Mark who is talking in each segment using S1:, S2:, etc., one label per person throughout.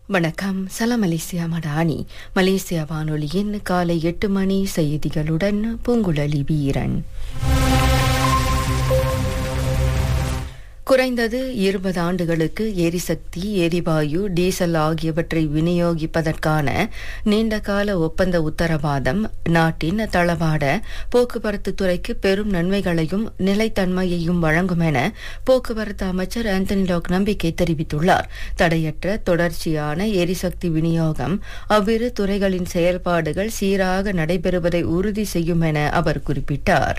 S1: வணக்கம் சலாம் Malaysia Madani Malaysia வானொலியின் காலை எட்டு மணி செய்திகளுடன் பூங்குழலி வீரன் குறைந்தது இருபது ஆண்டுகளுக்கு எரிசக்தி எரிவாயு டீசல் ஆகியவற்றை விநியோகிப்பதற்கான நீண்டகால ஒப்பந்த உத்தரவாதம் நாட்டின் தளவாட போக்குவரத்து துறைக்கு பெரும் நன்மைகளையும் நிலைத்தன்மையையும் வழங்கும் என போக்குவரத்து அமைச்சர் ஆந்தனி லாக் நம்பிக்கை தெரிவித்துள்ளார் தடையற்ற தொடர்ச்சியான எரிசக்தி விநியோகம் அவ்விரு துறைகளின் செயல்பாடுகள் சீராக நடைபெறுவதை உறுதி செய்யும் என அவர் குறிப்பிட்டார்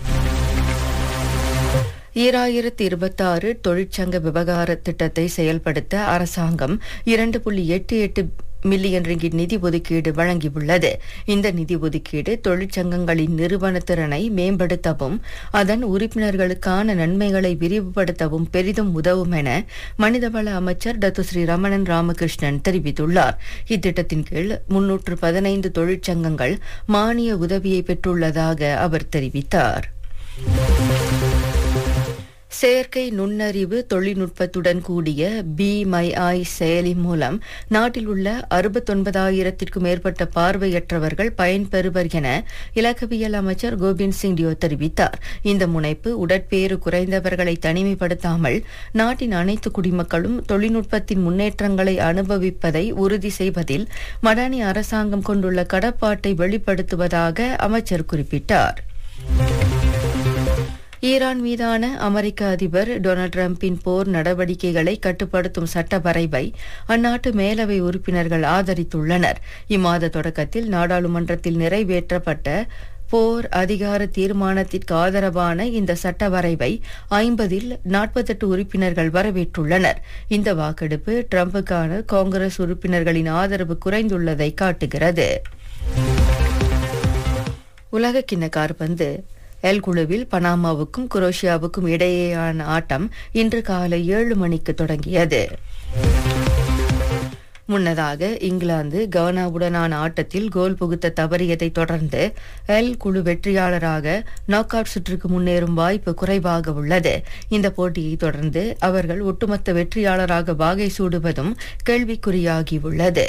S1: ஈராயிரத்தி இருபத்தாறு தொழிற்சங்க விவகார திட்டத்தை செயல்படுத்த அரசாங்கம் இரண்டு புள்ளி எட்டு எட்டு மில்லியன் ரிங்கிட் நிதி ஒதுக்கீடு வழங்கியுள்ளது இந்த நிதி ஒதுக்கீடு தொழிற்சங்கங்களின் நிறுவன திறனை மேம்படுத்தவும் அதன் உறுப்பினர்களுக்கான நன்மைகளை விரிவுபடுத்தவும் பெரிதும் உதவும் என மனிதவள அமைச்சர் டத்து ஸ்ரீ ரமணன் ராமகிருஷ்ணன் தெரிவித்துள்ளார் இத்திட்டத்தின் கீழ் முன்னூற்று பதினைந்து தொழிற்சங்கங்கள் மானிய உதவியை பெற்றுள்ளதாக அவர் தெரிவித்தார் செயற்கை நுண்ணறிவு தொழில்நுட்பத்துடன் கூடிய பி மை ஐ செயலி மூலம் நாட்டில் உள்ள அறுபத்தொன்பதாயிரத்திற்கும் மேற்பட்ட பார்வையற்றவர்கள் பயன்பெறுவர் என இலக்கவியல் அமைச்சர் கோபிந்த் சிங் டியோ தெரிவித்தார் இந்த முனைப்பு உடற்பேறு குறைந்தவர்களை தனிமைப்படுத்தாமல் நாட்டின் அனைத்து குடிமக்களும் தொழில்நுட்பத்தின் முன்னேற்றங்களை அனுபவிப்பதை உறுதி செய்வதில் மடானி அரசாங்கம் கொண்டுள்ள கடப்பாட்டை வெளிப்படுத்துவதாக அமைச்சர் குறிப்பிட்டார் ஈரான் மீதான அமெரிக்க அதிபர் டொனால்டு டிரம்பின் போர் நடவடிக்கைகளை கட்டுப்படுத்தும் சட்ட வரைவை அந்நாட்டு மேலவை உறுப்பினர்கள் ஆதரித்துள்ளனர் இம்மாத தொடக்கத்தில் நாடாளுமன்றத்தில் நிறைவேற்றப்பட்ட போர் அதிகார தீர்மானத்திற்கு ஆதரவான இந்த சட்ட வரைவை ஐம்பதில் நாற்பத்தெட்டு உறுப்பினர்கள் வரவேற்றுள்ளனர் இந்த வாக்கெடுப்பு டிரம்புக்கான காங்கிரஸ் உறுப்பினர்களின் ஆதரவு குறைந்துள்ளதை காட்டுகிறது உலகக்கிண்ண கார்பந்து எல் குழுவில் பனாமாவுக்கும் குரோஷியாவுக்கும் இடையேயான ஆட்டம் இன்று காலை ஏழு மணிக்கு தொடங்கியது முன்னதாக இங்கிலாந்து கவனாவுடனான ஆட்டத்தில் கோல் புகுத்த தவறியதை தொடர்ந்து எல் குழு வெற்றியாளராக நாக் அவுட் சுற்றுக்கு முன்னேறும் வாய்ப்பு குறைவாக உள்ளது இந்த போட்டியை தொடர்ந்து அவர்கள் ஒட்டுமொத்த வெற்றியாளராக வாகை சூடுவதும் கேள்விக்குறியாகியுள்ளது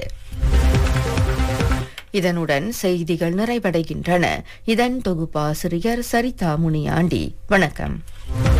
S1: இதனுடன் செய்திகள் நிறைவடைகின்றன இதன் தொகுப்பாசிரியர் சரிதா முனியாண்டி வணக்கம்